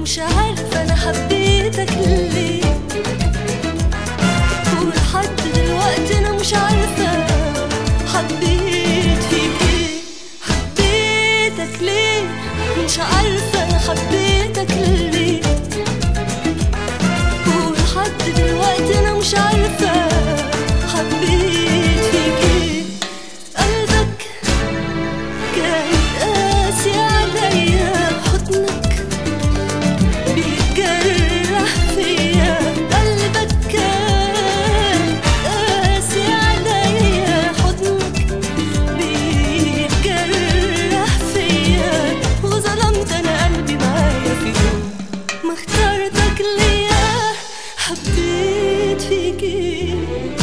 مش عارفة أنا حبيتك ليه ولحد دلوقتي أنا مش عارفة حبيت فيك إيه حبيتك ليه مش عارفة أنا حبيتك ليه ولحد دلوقتي أنا مش عارفة حبيت فيك إيه قلبك كان قاسي عليا حضنك بيجرح فيا قلبك كان قاسي عليا حضنك بيجرح فيا وظلمت انا قلبي معايا في يوم ما اخترتك ليا حبيت فيك إيه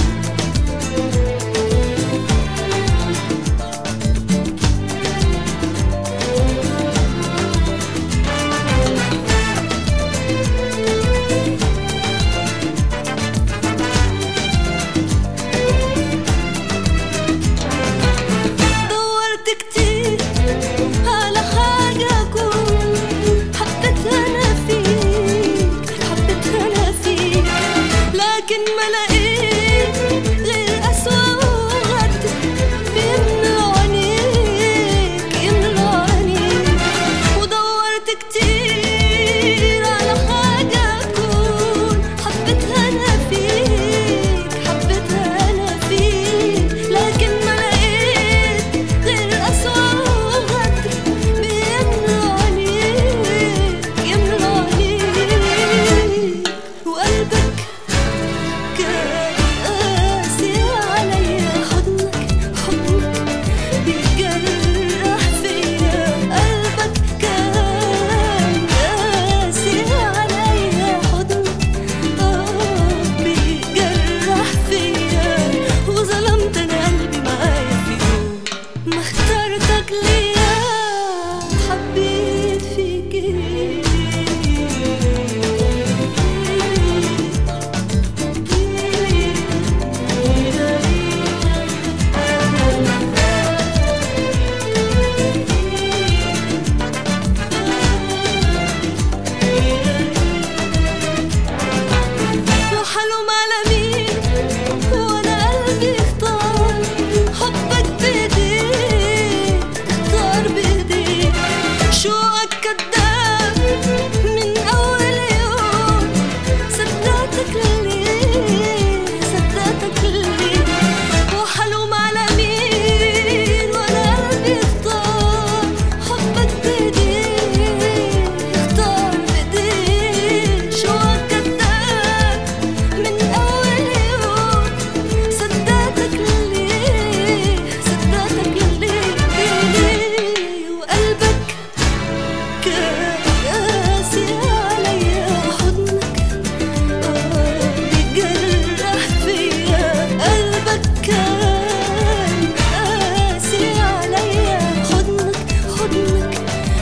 دورت كتير على حاجة أكون حبيتها أنا فيك حبيتها أنا فيك لكن ما لقيت غير أسوأ وغد بيملوا عينيك يملوا عينيك ودورت كتير على حاجة أكون حبيتها أنا فيك حبيتها أنا فيك لكن ما لقيت غير أسوأ وغد بيملوا عينيك يملوا عينيك وقلبك كان قاسي عليا حضنك حضنك بيجرح فيا قلبك كان قاسي عليا حضنك آه بيجرح فيا وظلمت انا قلبي معايا في يوم ما اخترتك ليا حبيت فيك إيه وحلم على مين وانا قلبي اختار حبك بايديك اختار بايديك شوقك كداب من اول يوم صدقتك ليه صدقتك ليه وحلم على مين وانا قلبي اختار حبك بايديك اختار بايديك شوقك كداب من اول يوم صدقتك ليه صدقتك ليه وقلبك كان قاسي عليا حضنك آه بيجرح فيا قلبك كان قاسي عليا حضنك حضنك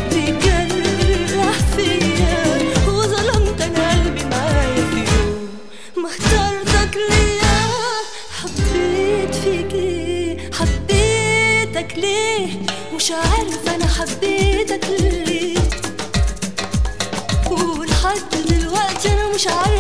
بيجرح فيا وظلمت انا قلبي معايا في يوم ما اخترتك ليا حبيت فيك ايه حبيتك ليه مش عارفة انا حبيتك ليه ولحد دلوقتي انا مش عارفة